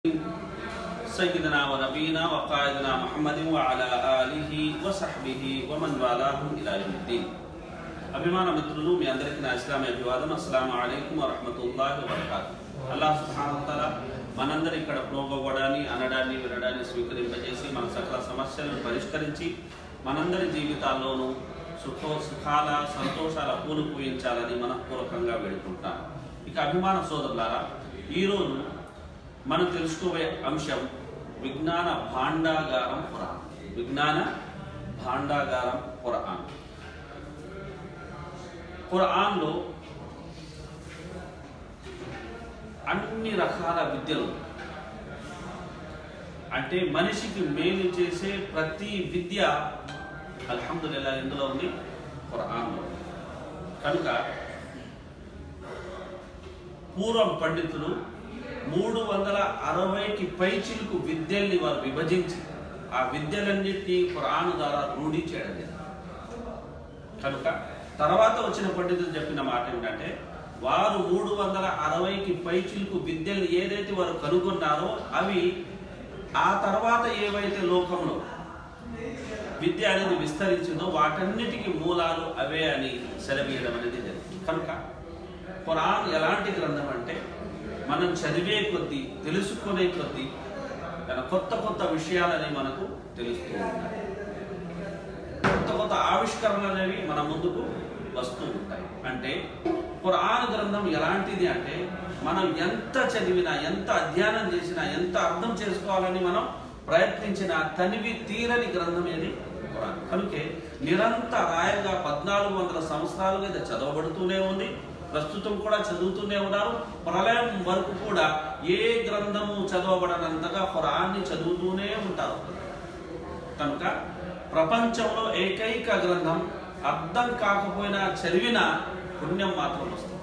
سيدنا ونبينا وقائدنا محمد وعلى آله وصحبه ومن والاهم إلى يوم الدين అభిమాన మిత్రులు మీ అందరికీ నా ఇస్లామీ అభివాదం అస్సలం అయికం వరహమతుల్లాహి వబర్కాతు అల్లాహ్ సుబ్హానహువతాలా మనందరి ఇక్కడ ప్రోగవడాన్ని అనడాన్ని వినడాన్ని స్వీకరింపజేసి మన సకల సమస్యలను పరిష్కరించి మనందరి జీవితాల్లోనూ సుఖో సుఖాల సంతోషాల పూలు పూయించాలని మనఃపూర్వకంగా వేడుకుంటాం ఇక అభిమాన సోదరులారా ఈరోజు మనం తెలుసుకోబోయే అంశం విజ్ఞాన భాండాగారం పురాణం విజ్ఞాన భాండాగారం పురాణం ఖురాన్లో అన్ని రకాల విద్యలు అంటే మనిషికి మేలు చేసే ప్రతి విద్య అల్హమ్దుల్లా ఇందులో ఉంది ఖురాన్లో కనుక పూర్వం పండితులు మూడు వందల అరవైకి పైచిలుకు విద్యల్ని వారు విభజించి ఆ విద్యలన్నింటినీ ఖురాన్ ద్వారా రూఢి చేయడం జరిగింది కనుక తర్వాత వచ్చిన పండితులు చెప్పిన మాట ఏమిటంటే వారు మూడు వందల అరవైకి పైచిలుకు విద్యలు ఏదైతే వారు కనుగొన్నారో అవి ఆ తర్వాత ఏవైతే లోకంలో విద్య అనేది విస్తరించిందో వాటన్నిటికీ మూలాలు అవే అని సెలవీయడం అనేది జరిగింది కనుక ఖురాన్ ఎలాంటి గ్రంథం అంటే మనం చదివే కొద్దీ తెలుసుకునే కొద్దీ తన కొత్త కొత్త విషయాలని మనకు తెలుస్తూ ఉంటాయి కొత్త కొత్త ఆవిష్కరణలు అనేవి మన ముందుకు వస్తూ ఉంటాయి అంటే ఖురాన్ గ్రంథం ఎలాంటిది అంటే మనం ఎంత చదివినా ఎంత అధ్యయనం చేసినా ఎంత అర్థం చేసుకోవాలని మనం ప్రయత్నించిన తనివి తీరని గ్రంథం ఏది ఖురాన్ కనుకే నిరంతరాయంగా పద్నాలుగు వందల సంవత్సరాలుగా ఇది చదవబడుతూనే ఉంది ప్రస్తుతం కూడా చదువుతూనే ఉన్నారు ప్రళయం వరకు కూడా ఏ గ్రంథము చదవబడనంతగా ఖురాన్ని చదువుతూనే ఉంటారు కనుక ప్రపంచంలో ఏకైక గ్రంథం అర్థం కాకపోయినా చదివిన పుణ్యం మాత్రం వస్తుంది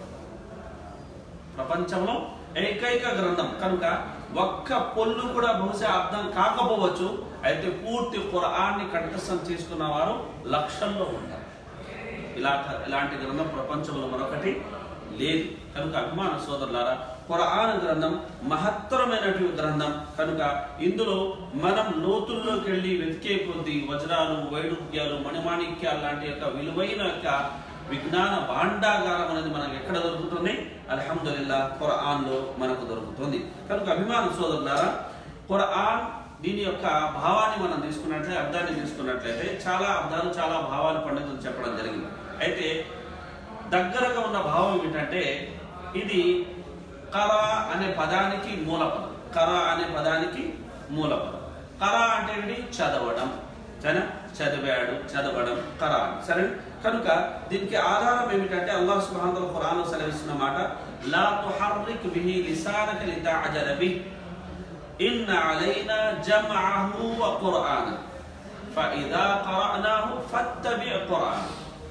ప్రపంచంలో ఏకైక గ్రంథం కనుక ఒక్క పొల్లు కూడా బహుశా అర్థం కాకపోవచ్చు అయితే పూర్తి ఖురాన్ని కంఠస్థం చేసుకున్న వారు లక్షల్లో ఉంటారు ఇలా ఇలాంటి గ్రంథం ప్రపంచంలో మరొకటి లేదు కనుక అభిమాన సోదరులారా ఖురాన్ గ్రంథం మహత్తరమైనటువంటి గ్రంథం కనుక ఇందులో మనం లోతుల్లోకి వెళ్ళి వెతికే కొద్దీ వజ్రాలు వైడుధ్యాలు మణిమాణిక్యాలు లాంటి యొక్క విలువైన యొక్క విజ్ఞాన భాండాగారం అనేది మనకు ఎక్కడ దొరుకుతుంది అల్హమ్దుల్లా ఖురాన్ లో మనకు దొరుకుతుంది కనుక అభిమాన సోదరులారా ఖురాన్ దీని యొక్క భావాన్ని మనం తీసుకున్నట్లయితే అర్థాన్ని తీసుకున్నట్లయితే చాలా అర్థాలు చాలా భావాలు పండితులు చెప్పడం జరిగింది అయితే దగ్గరగా ఉన్న భావం ఏమిటంటే ఇది కర అనే పదానికి మూల పదం కర అనే పదానికి మూల పదం కర అంటే ఏంటి చదవడం సరే చదివాడు చదవడం కర సరే కనుక దీనికి ఆధారం ఏమిటంటే అల్లాహ్ సుబ్హానహు వతఆలా ఖురాన్లో సెలవిస్తున్న మాట లా తుహర్రిక్ బిహి లిసానక లితఅజల బిహి ఇన్న అలైనా జమ్అహు వ ఖుర్ఆన ఫఇదా ఖరఅనాహు ఫత్తబి' ఖుర్ఆన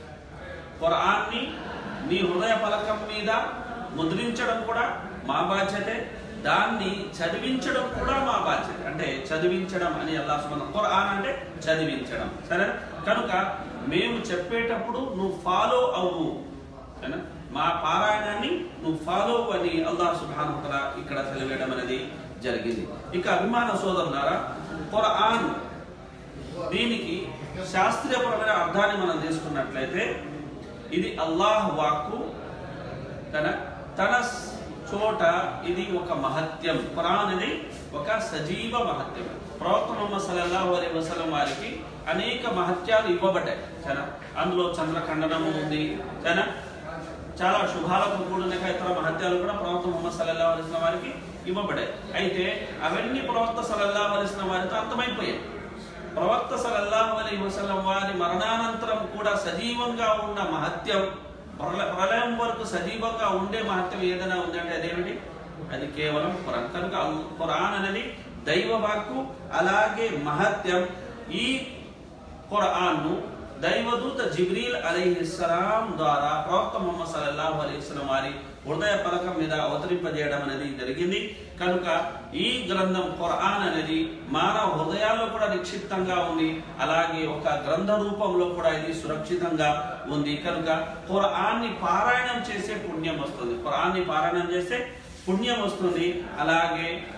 ఖురాన్ని నీ హృదయ పలకం మీద ముద్రించడం కూడా మా బాధ్యతే దాన్ని చదివించడం కూడా మా బాధ్యత అంటే చదివించడం అని అల్లా సుమన్ ఖురాన్ అంటే చదివించడం సరే కనుక మేము చెప్పేటప్పుడు నువ్వు ఫాలో అవ్వు సరేనా మా పారాయణాన్ని నువ్వు ఫాలో అని అల్లాహ్ సుబానుతల ఇక్కడ చదివేయడం అనేది జరిగింది ఇక అభిమాన సోదరులారా ఖురాన్ దీనికి శాస్త్రీయపరమైన అర్థాన్ని మనం తీసుకున్నట్లయితే ఇది అల్లాహ్ వాక్కు తన తన చోట ఇది ఒక మహత్యం ఖురాన్ అనేది ఒక సజీవ మహత్యం ప్రవక్త ముహమ్మద్ సల్లల్లాహు అలైహి వసల్లం వారికి అనేక మహత్యాలు ఇవ్వబడ్డాయి సరేనా అందులో చంద్రఖండనము ఉంది సరేనా చాలా శుభాలతో కూడిన ఇతర మహత్యాలు కూడా ప్రవక్త ముహమ్మద్ సల్లల్లాహు అలైహి వసల్లం వారికి ఇవ్వబడ్డాయి అయితే అవన్నీ ప్రవక్త సల్లల్లాహు అలైహి వసల్లం వారితో అంతమైపోయాయి ప్రవక్త సల్లల్లాహు అలైహి వసల్లం వారి మరణానంతరం కూడా సజీవంగా ఉన్న మహత్యం ప్రళయం వరకు సజీవంగా ఉండే మహత్యం ఏదైనా ఉందంటే అదేమిటి అది కేవలం ఖురాన్ కనుక ఖురాన్ అనేది దైవ వాక్కు అలాగే మహత్యం ఈ ఖురాన్ను దైవదూత జిబ్రీల్ అలీహిస్సలాం ద్వారా ప్రవక్త ముహమ్మద్ సల్లల్లాహు అలైహి వసల్లం వారి హృదయ పలకం మీద అవతరింపజేయడం అనేది జరిగింది కనుక ఈ గ్రంథం ఖురాన్ అనేది మానవ హృదయాల్లో కూడా నిక్షిప్తంగా ఉంది అలాగే ఒక గ్రంథ రూపంలో కూడా ఇది సురక్షితంగా ఉంది కనుక ఖురాన్ని పారాయణం చేసే పుణ్యం వస్తుంది ఖురాన్ని పారాయణం చేస్తే పుణ్యం వస్తుంది అలాగే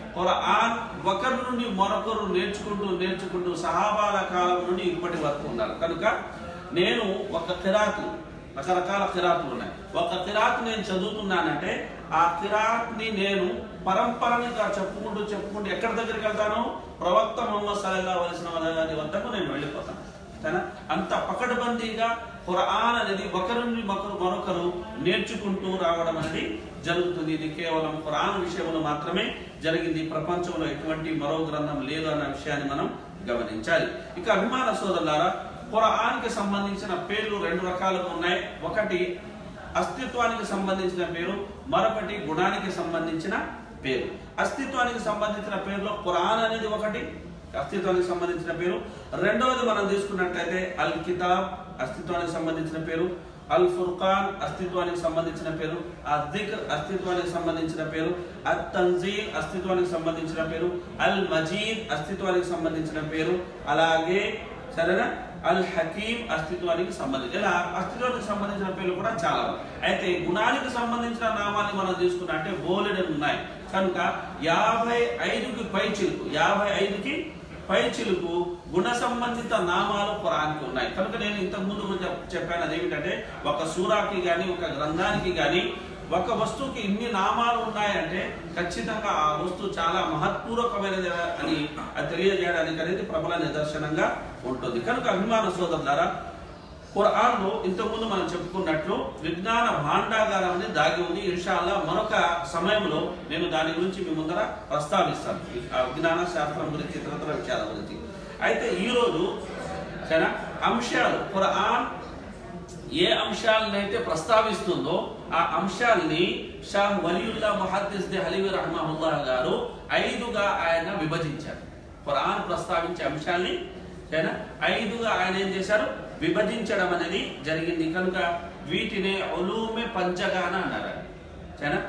ఖురాన్ ఒకరి నుండి మరొకరు నేర్చుకుంటూ నేర్చుకుంటూ సహాబాల కాలం నుండి ఇప్పటి వరకు ఉన్నారు కనుక నేను ఒక కిరాతు రకరకాల కిరాతులు ఉన్నాయి ఒక కిరాత్ నేను చదువుతున్నానంటే ఆ కిరాత్ ని నేను పరంపరగా చెప్పుకుంటూ చెప్పుకుంటూ ఎక్కడి దగ్గరికి వెళ్తాను ప్రవక్త మొహమ్మద్ సల్లల్లాహు అలైహి వసల్లం గారి వద్దకు నేను వెళ్ళిపోతాను సరేనా అంత పకడ్బందీగా ఖురాన్ అనేది ఒకరి నుండి మరొకరు మరొకరు నేర్చుకుంటూ రావడం అనేది జరుగుతుంది ఇది కేవలం ఖురాన్ విషయంలో మాత్రమే జరిగింది ప్రపంచంలో ఎటువంటి మరో గ్రంథం లేదు అన్న విషయాన్ని మనం గమనించాలి ఇక అభిమాన సోదరులారా ఖురాన్కి సంబంధించిన పేర్లు రెండు రకాలుగా ఉన్నాయి ఒకటి అస్తిత్వానికి సంబంధించిన పేరు మరొకటి గుణానికి సంబంధించిన పేరు అస్తిత్వానికి సంబంధించిన పేరులో ఖురాన్ అనేది ఒకటి అస్తిత్వానికి సంబంధించిన పేరు రెండవది మనం తీసుకున్నట్లయితే అల్ కితాబ్ అస్తిత్వానికి సంబంధించిన పేరు అల్ ఫుర్ఖాన్ అస్తిత్వానికి సంబంధించిన పేరు అద్దిక్ర్ అస్తిత్వానికి సంబంధించిన పేరు అత్ తన్జీల్ అస్తిత్వానికి సంబంధించిన పేరు అల్ మజీద్ అస్తిత్వానికి సంబంధించిన పేరు అలాగే సరేనా అల్ హకీం అస్తిత్వానికి సంబంధించి ఇలా అస్తిత్వానికి సంబంధించిన పేర్లు కూడా చాలా ఉన్నాయి. అయితే గుణానికి సంబంధించిన నామాన్ని మనం తీసుకున్నా అంటే బోలెడు ఉన్నాయి కనుక యాభై ఐదుకి పై చిలుకు యాభై ఐదుకి పై చిలుకు గుణ సంబంధిత నామాలు ఖురాన్కి ఉన్నాయి కనుక నేను ఇంతకు ముందు కూడా చెప్- చెప్పాను అదేమిటంటే ఒక సూరాకి గాని ఒక గ్రంథానికి గాని ఒక వస్తువుకి ఇన్ని నామాలు ఉన్నాయంటే ఖచ్చితంగా ఆ వస్తువు చాలా మహత్పూర్వకమైనది అని అది తెలియజేయడానికి అనేది ప్రబల నిదర్శనంగా ఉంటుంది కనుక అభిమాన సోదరులారా ఖురాన్లో ఇంతకుముందు మనం చెప్పుకున్నట్లు విజ్ఞాన భాండాగారం అనేది దాగి ఉంది ఇన్షాల్లా మరొక సమయంలో నేను దాని గురించి మీ ముందర ప్రస్తావిస్తాను ఈ ఆ విజ్ఞాన శాస్త్రం గురించి ఇతరతర విషయాల గురించి అయితే ఈరోజు సరేనా అంశాలు ఖురాన్ ఏ అంశాలనైతే ప్రస్తావిస్తుందో ఆ అంశాల్ని షాహ్ వలియుల్లా ముహద్దిస్ ది హలీవి రహమహుల్లా గారు ఐదుగా ఆయన విభజించారు ఖురాన్ ప్రస్తావించే అంశాల్ని సరేనా ఐదుగా ఆయన ఏం చేశారు విభజించడం అనేది జరిగింది కనుక వీటిని ఒలూమె పంచగాన అన్నారు సరేనా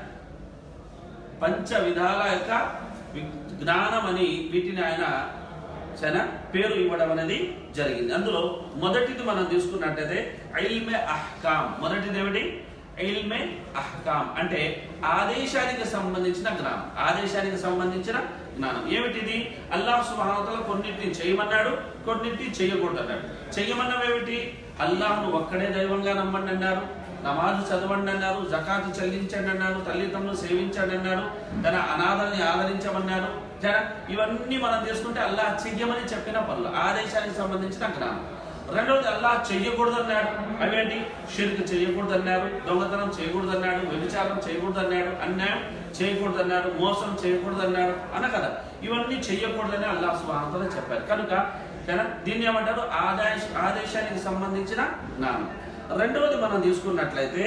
పంచ విధాల యొక్క వి- జ్ఞానం అని వీటిని ఆయన సరేనా పేరు ఇవ్వడం అనేది జరిగింది అందులో మొదటిది మనం తీసుకున్నట్టయితే ఐల్మే అహ్కాం మొదటిది ఏమిటి ఐల్మే అహ్కాం అంటే ఆదేశానికి సంబంధించిన జ్ఞానం ఆదేశానికి సంబంధించిన జ్ఞానం ఏమిటిది అల్లాహ్ సుబానతల కొన్నింటిని చేయమన్నాడు కొన్నింటిని చేయకూడదన్నాడు చెయ్యమన్నవేమిటి అల్లాహ్ను ఒక్కడే దైవంగా నమ్మండి అన్నారు నమాజు చదవండి అన్నారు జకాతు చెల్లించండి అన్నారు తల్లిదండ్రులు సేవించండి అన్నారు తన అనాథల్ని ఆదరించమన్నారు జన ఇవన్నీ మనం తీసుకుంటే అల్లాహ్ చెయ్యమని చెప్పిన పనులు ఆదేశానికి సంబంధించిన జ్ఞానం రెండవది అల్లాహ్ చెయ్యకూడదన్నాడు అవేంటి షిర్క్ చేయకూడదన్నారు దొంగతనం చేయకూడదన్నాడు వ్యభిచారం చేయకూడదన్నాడు అన్యాయం చేయకూడదన్నాడు మోసం చేయకూడదన్నాడు అన్న కదా ఇవన్నీ చెయ్యకూడదని అల్లాహ్ సుబానతల చెప్పారు కనుక జన దీన్ని ఏమంటారు ఆదేశ ఆదేశానికి సంబంధించిన జ్ఞానం రెండవది మనం తీసుకున్నట్లయితే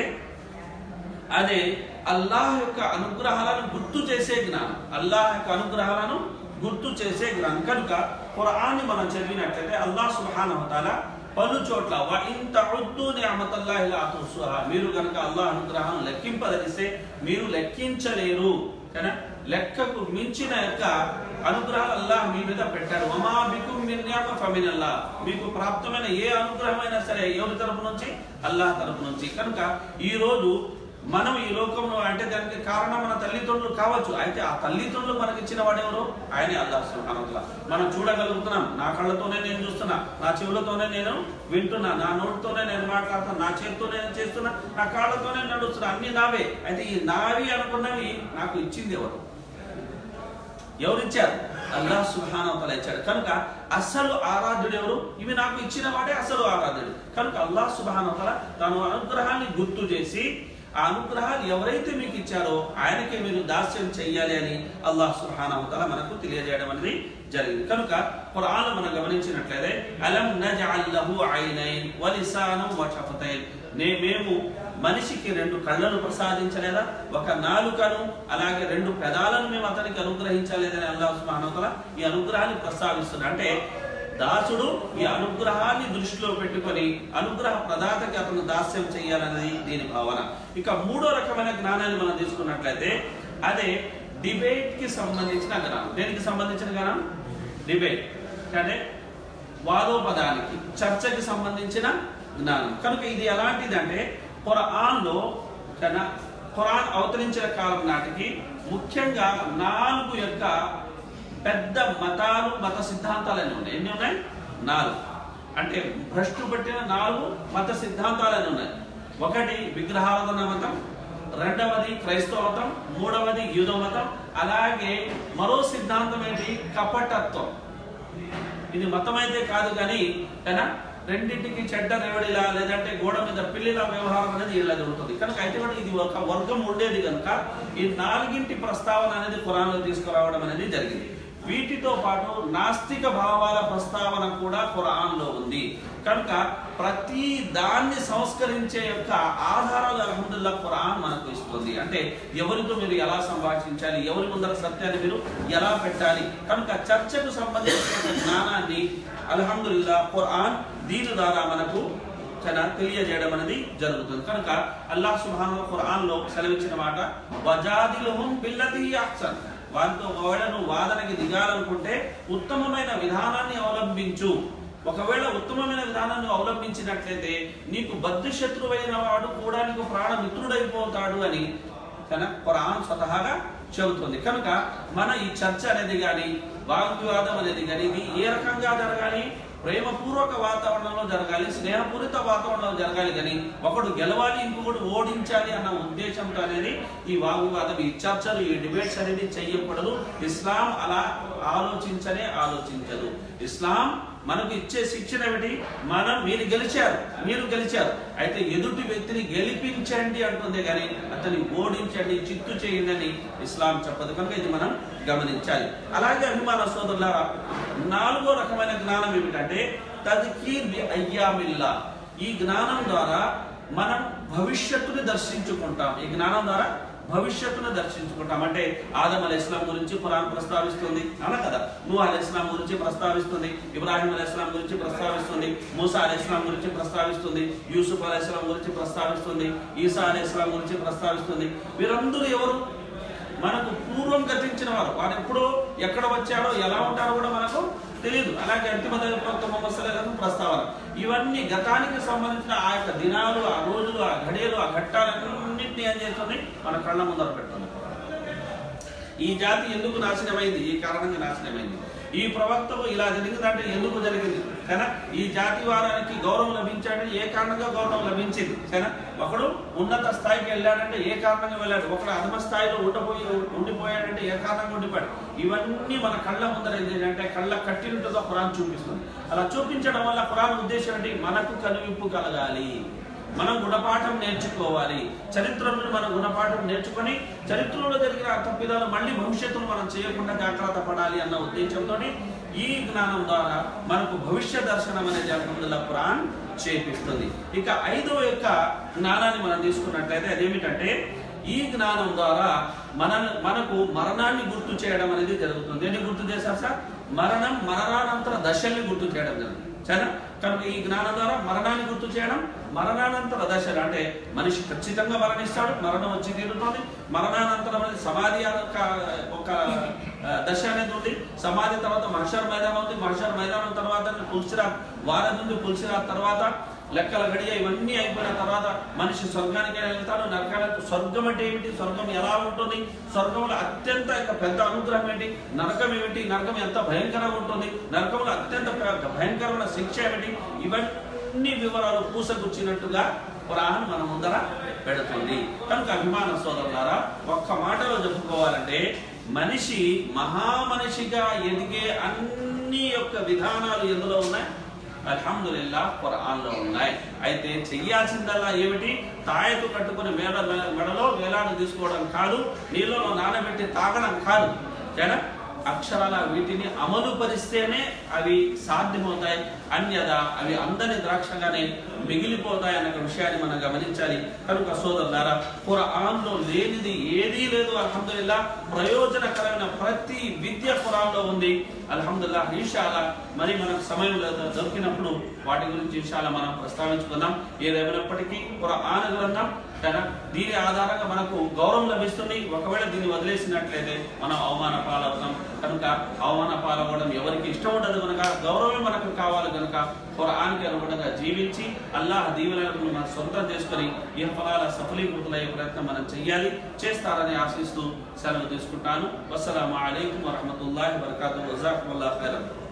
అదే అల్లాహ్ యొక్క అనుగ్రహాలను గుర్తు చేసే జ్ఞానం అల్లాహ్ యొక్క అనుగ్రహాలను గుర్తు చేసే జ్ఞానం కనుక ఖురాన్ని మనం చదివినట్లయితే అల్లాహ్ సుబ్హానహు వ తఆలా పలు చోట్ల వ ఇన్ తఉద్దు నిఅమతల్లాహి లా తుహ్సుహా మీరు కనుక అల్లాహ్ అనుగ్రహం లెక్కింపదలిస్తే మీరు లెక్కించలేరు కదా లెక్కకు మించిన యొక్క అనుగ్రహాలు అల్లాహ్ మీ మీద పెట్టాడు వమా బికుం మిన్ నియమ ఫమినల్లాహ్ మీకు ప్రాప్తమైన ఏ అనుగ్రహమైనా సరే ఎవరి తరపు నుంచి అల్లాహ్ తరపు నుంచి కనుక ఈ రోజు మనం ఈ లోకంలో అంటే దానికి కారణం మన తల్లిదండ్రులు కావచ్చు అయితే ఆ తల్లిదండ్రులు మనకి ఇచ్చిన వాడెవరు ఆయనే అల్లాహ్ సుబ్హానహు వ తఆలా మనం చూడగలుగుతున్నాం నా కళ్ళతోనే నేను చూస్తున్నా నా చెవులతోనే నేను వింటున్నా నా నోటితోనే నేను మాట్లాడుతున్నా నా చేతితోనే నేను చేస్తున్నా నా కాళ్ళతోనే నడుస్తున్నా అన్ని నావే అయితే ఈ నావి అనుకున్నవి నాకు ఇచ్చింది ఎవరు ఎవరిచ్చారు అల్లాహ్ సుబ్హానహు వ తఆలా ఇచ్చాడు కనుక అసలు ఆరాధ్యుడు ఎవరు ఇవి నాకు ఇచ్చిన వాడే అసలు ఆరాధ్యుడు కనుక అల్లాహ్ సుబ్హానహు వ తఆలా తన అనుగ్రహాన్ని గుర్తు చేసి ఆ అనుగ్రహాలు ఎవరైతే మీకు ఇచ్చారో ఆయనకే మీరు దాస్యం చెయ్యాలి అని అల్లాహ్ సుబ్హానహు వ తఆలా మనకు తెలియజేయడం అనేది జరిగింది కనుక ఖురాన్ మనం గమనించినట్లయితే అలం నజఅల్ లహు ఐనైన్ వ లిసానం వ షఫతైన్ నే మేము మనిషికి రెండు కళ్ళను ప్రసాదించలేదా ఒక నాలుకను అలాగే రెండు పెదాలను మేము అతనికి అనుగ్రహించలేదని అల్లాహ్ సుబ్హానహు వ తఆలా ఈ అనుగ్రహాన్ని ప్రస్తావిస్తున్నాడు అంటే దాసుడు ఈ అనుగ్రహాన్ని దృష్టిలో పెట్టుకొని అనుగ్రహ ప్రదాతకి అతను దాస్యం చేయాలన్నది దీని భావన ఇక మూడో రకమైన జ్ఞానాన్ని మనం తీసుకున్నట్లయితే అదే డిబేట్ కి సంబంధించిన జ్ఞానం దేనికి సంబంధించిన జ్ఞానం డిబేట్ అంటే వాదోపదానికి చర్చకి సంబంధించిన జ్ఞానం కనుక ఇది ఎలాంటిది అంటే ఖురాన్లో కన్నా ఖురాన్ అవతరించిన కాలం నాటికి ముఖ్యంగా నాలుగు యొక్క పెద్ద మతాలు మత సిద్ధాంతాలు అన్నీ ఉన్నాయి ఎన్ని ఉన్నాయి నాలుగు అంటే భ్రష్టు పట్టిన నాలుగు మత సిద్ధాంతాలు అని ఉన్నాయి ఒకటి విగ్రహారాధన మతం రెండవది క్రైస్తవ మతం మూడవది యూద మతం అలాగే మరో సిద్ధాంతం ఏంటి కపటత్వం ఇది మతం అయితే కాదు కానీ ఏనా రెండింటికి చెడ్డ రేవడిలా లేదంటే గోడ మీద పిల్లిల వ్యవహారం అనేది ఇలా జరుగుతుంది కనుక అయితే కూడా ఇది ఒక వర్గం ఉండేది కనుక ఈ నాలుగింటి ప్రస్తావన అనేది ఖురాన్లో తీసుకురావడం అనేది జరిగింది వీటితో పాటు నాస్తిక భావాల ప్రస్తావన కూడా ఖురాన్లో ఉంది కనుక ప్రతి దాన్ని సంస్కరించే యొక్క ఆధారాలు అల్హమ్దుల్లా ఖురాన్ మనకు ఇస్తుంది అంటే ఎవరితో మీరు ఎలా సంభాషించాలి ఎవరి ముందర సత్యాన్ని మీరు ఎలా పెట్టాలి కనుక చర్చకు సంబంధించిన జ్ఞానాన్ని అల్హమ్దుల్లా ఖురాన్ దీని ద్వారా మనకు చాలా తెలియజేయడం అనేది జరుగుతుంది కనుక అల్లాహ్ సుబ్హానహు ఖురాన్ లో సెలవిచ్చిన మాట వజాదిలుహుం బిల్లతి అహ్సన్ వారితో ఒకవేళ నువ్వు వాదనకి దిగాలనుకుంటే ఉత్తమమైన విధానాన్ని అవలంబించు ఒకవేళ ఉత్తమమైన విధానాన్ని అవలంబించినట్లయితే నీకు బద్ధ శత్రువైన వాడు కూడా నీకు ప్రాణమిత్రుడైపోతాడు అని కనుక ఖురాన్ స్వతహాగా చెబుతుంది కనుక మన ఈ చర్చ అనేది కానీ వాగ్వివాదం అనేది కానీ ఇది ఏ రకంగా జరగాలి ప్రేమపూర్వక వాతావరణంలో జరగాలి స్నేహపూరిత వాతావరణంలో జరగాలి కానీ ఒకడు గెలవాలి ఇంకొకడు ఓడించాలి అన్న ఉద్దేశంతో అనేది ఈ వాగ్వివాదం ఈ చర్చలు ఈ డిబేట్స్ అనేది చెయ్యకూడదు ఇస్లాం అలా ఆలోచించనే ఆలోచించదు ఇస్లాం మనకు ఇచ్చే శిక్షణ ఏమిటి మనం మీరు గెలిచారు మీరు గెలిచారు అయితే ఎదుటి వ్యక్తిని గెలిపించండి అంటుంది కానీ అతన్ని ఓడించండి చిత్తు చేయండి అని ఇస్లాం చెప్పదు కనుక ఇది మనం గమనించాలి అలాగే అభిమాన సోదరులారా నాలుగో రకమైన జ్ఞానం ఏమిటంటే తద్కీర్ బి అయ్యామిల్లా ఈ జ్ఞానం ద్వారా మనం భవిష్యత్తుని దర్శించుకుంటాం ఈ జ్ఞానం ద్వారా భవిష్యత్తును దర్శించుకుంటాం అంటే ఆదం అలీ ఇస్లాం గురించి ఖురాన్ ప్రస్తావిస్తుంది అన కదా నూ అలీ ఇస్లాం గురించి ప్రస్తావిస్తుంది ఇబ్రాహిం అలీ ఇస్లాం గురించి ప్రస్తావిస్తుంది మూసా అలీ ఇస్లాం గురించి ప్రస్తావిస్తుంది యూసుఫ్ అలీ ఇస్లాం గురించి ప్రస్తావిస్తుంది ఈసా అలీ ఇస్లాం గురించి ప్రస్తావిస్తుంది వీరందరూ ఎవరు మనకు పూర్వం గతించిన వారు వారు ఎప్పుడో ఎక్కడ వచ్చారో ఎలా ఉంటారో కూడా మనకు తెలియదు అలాగే అంతిమ దైవ ప్రవక్త ముహమ్మద్ సల్లల్లాహు అలైహి వసల్లం ప్రస్తావన ఇవన్నీ గతానికి సంబంధించిన ఆ యొక్క దినాలు ఆ రోజులు ఆ ఘడియలు ఆ ఘట్టాలన్నింటినీ ఏం చేస్తుంది మన కళ్ళ ముందర పెడుతుంది ఈ జాతి ఎందుకు నాశనమైంది ఈ కారణంగా నాశనమైంది ఈ ప్రవక్తకు ఇలా జరిగిందంటే ఎందుకు జరిగింది కదా ఈ జాతి వారానికి గౌరవం లభించాడంటే ఏ కారణంగా గౌరవం లభించింది సరేనా ఒకడు ఉన్నత స్థాయికి వెళ్ళాడంటే ఏ కారణంగా వెళ్ళాడు ఒకడు అధమ స్థాయిలో ఉండిపోయి ఉండిపోయాడంటే ఏ కారణంగా ఉండిపోయాడు ఇవన్నీ మన కళ్ళ ముందర ఏంటంటే కళ్ళ కట్టినట్టుగా ఖురాన్ చూపిస్తుంది అలా చూపించడం వల్ల ఖురాన్ ఉద్దేశం ఏంటి మనకు కనువిప్పు కలగాలి మనం గుణపాఠం నేర్చుకోవాలి చరిత్రను మనం గుణపాఠం నేర్చుకొని చరిత్రలో జరిగిన తప్పిదాలు మళ్ళీ భవిష్యత్తులో మనం చేయకుండా జాగ్రత్త పడాలి అన్న ఉద్దేశంతో ఈ జ్ఞానం ద్వారా మనకు భవిష్య దర్శనం అనేది అల్హమ్దుల్లా ఖురాన్ చేపిస్తుంది ఇక ఐదో యొక్క జ్ఞానాన్ని మనం తీసుకున్నట్లయితే అదేమిటంటే ఈ జ్ఞానం ద్వారా మన మనకు మరణాన్ని గుర్తు చేయడం అనేది జరుగుతుంది దేన్ని గుర్తు చేశారు సార్ మరణం మరణానంతర దశల్ని గుర్తు చేయడం జరుగుతుంది సరేనా కనుక ఈ జ్ఞానం ద్వారా మరణాన్ని గుర్తు చేయడం మరణానంతర దశలు అంటే మనిషి ఖచ్చితంగా మరణిస్తాడు మరణం వచ్చి తీరుతుంది మరణానంతరం అనేది సమాధి యొక్క ఒక ఆ, దశ అనేది ఉంది సమాధి తర్వాత మహషర్ మైదానం ఉంది మహషర్ మైదానం తర్వాత పుల్సిరా వారం ఉంది పుల్సిరా తర్వాత లెక్కల గడియ ఇవన్నీ అయిపోయిన తర్వాత మనిషి స్వర్గానికి వెళ్తాడు నరకాలకు స్వర్గం అంటే ఏమిటి స్వర్గం ఎలా ఉంటుంది స్వర్గంలో అత్యంత యొక్క పెద్ద అనుగ్రహం ఏంటి నరకం ఏమిటి నరకం ఎంత భయంకరంగా ఉంటుంది నరకంలో అత్యంత పెద్ద భయంకరమైన శిక్ష ఏమిటి ఇవన్నీ వివరాలు పూసగుచ్చినట్టుగా పురాణం మన ముందర పెడుతుంది కనుక అభిమాన సోదరులారా ఒక్క మాటలో చెప్పుకోవాలంటే మనిషి మహామనిషిగా ఎదిగే అన్ని యొక్క విధానాలు ఎందులో ఉన్నాయి అల్హమ్దుల్లా ఖురాన్లో ఉన్నాయి అయితే చెయ్యాల్సిందల్లా ఏమిటి తాయకు కట్టుకుని మేడ మెడలో వేలాడు తీసుకోవడం కాదు నీళ్ళలో నానబెట్టి తాగడం కాదు సరేనా అక్షరాల వీటిని అమలు పరిస్తేనే అవి సాధ్యమవుతాయి అన్యదా అవి అందని ద్రాక్షగానే మిగిలిపోతాయి అన్న విషయాన్ని మనం గమనించాలి కనుక సోదరులారా ఖురాన్లో లేనిది ఏదీ లేదు అల్హమ్దుల్లా ప్రయోజనకరమైన ప్రతి విద్య ఖురాన్లో ఉంది అల్హమ్దుల్లా ఇన్షాలా మరి మనకు సమయం లేదు- దొరికినప్పుడు వాటి గురించి ఇన్షాలా మనం ప్రస్తావించుకుందాం ఏదేమైనప్పటికీ ఖురాన్ గ్రంథం సరేనా దీని ఆధారంగా మనకు గౌరవం లభిస్తుంది ఒకవేళ దీన్ని వదిలేసినట్లయితే మనం అవమాన పాలవుతాం కనుక అవమాన పాలవ్వడం ఎవరికి ఇష్టం ఉండదు కనుక గౌరవమే మనకు కావాలి కనుక ఖురాన్కి అనుగుణంగా జీవించి అల్లాహ్ దీవెనలను మనం సొంతం చేసుకొని ఈ ఫలాల సఫలీకృతులయ్యే ప్రయత్నం మనం చెయ్యాలి చేస్తారని ఆశిస్తూ సెలవు తీసుకుంటాను వస్సలాము అలైకుం వరహమతుల్లాహి వరకాతు వజాకుల్లాహ్ ఖైరన్